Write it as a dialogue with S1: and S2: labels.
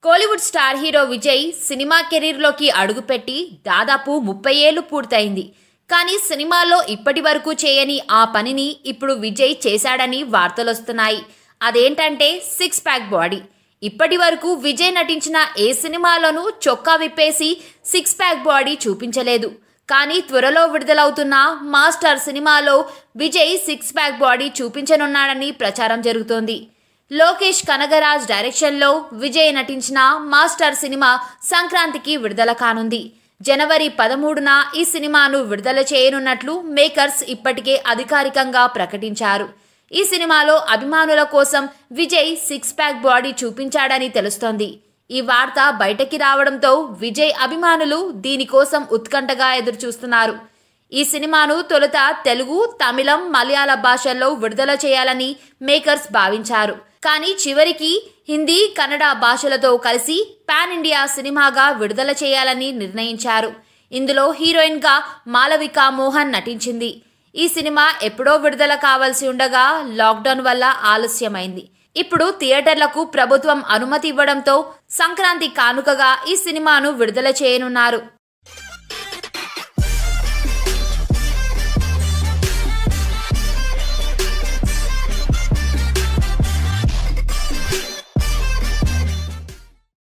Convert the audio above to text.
S1: Kollywood star hero Vijay సినిమా కెరీర్లోకి అడుగుపెట్టి దాదాపు ముప్పై ఏళ్లు పూర్తయింది కానీ సినిమాల్లో ఇప్పటి వరకు చేయని ఆ పనిని ఇప్పుడు విజయ్ చేశాడని వార్తలొస్తున్నాయి అదేంటంటే సిక్స్ ప్యాక్ బాడీ ఇప్పటి వరకు విజయ్ నటించిన ఏ సినిమాలోనూ చొక్కా విప్పేసి సిక్స్ ప్యాక్ బాడీ చూపించలేదు కానీ త్వరలో విడుదలవుతున్న మాస్టర్ సినిమాలో విజయ్ సిక్స్ ప్యాక్ బాడీ చూపించనున్నాడని ప్రచారం జరుగుతోంది లోకేష్ కనగరాజ్ డైరెక్షన్లో విజయ్ నటించిన మాస్టర్ సినిమా సంక్రాంతికి విడుదల కానుంది జనవరి పదమూడున ఈ సినిమాను విడుదల చేయనున్నట్లు మేకర్స్ ఇప్పటికే అధికారికంగా ప్రకటించారు ఈ సినిమాలో అభిమానుల కోసం విజయ్ సిక్స్ ప్యాక్ బాడీ చూపించాడని తెలుస్తోంది ఈ వార్త బయటకి రావడంతో విజయ్ అభిమానులు దీనికోసం ఉత్కంఠగా ఎదురుచూస్తున్నారు ఈ సినిమాను తొలుత తెలుగు తమిళం మలయాళ భాషల్లో విడుదల చేయాలని మేకర్స్ భావించారు కానీ చివరికి హిందీ కన్నడ భాషలతో కలిసి పాన్ ఇండియా సినిమాగా విడుదల చేయాలని నిర్ణయించారు ఇందులో హీరోయిన్గా మాలవిక మోహన్ నటించింది ఈ సినిమా ఎప్పుడో విడుదల కావాల్సి ఉండగా లాక్డౌన్ వల్ల ఆలస్యమైంది ఇప్పుడు థియేటర్లకు ప్రభుత్వం అనుమతి ఇవ్వడంతో సంక్రాంతి కానుకగా ఈ సినిమాను విడుదల చేయనున్నారు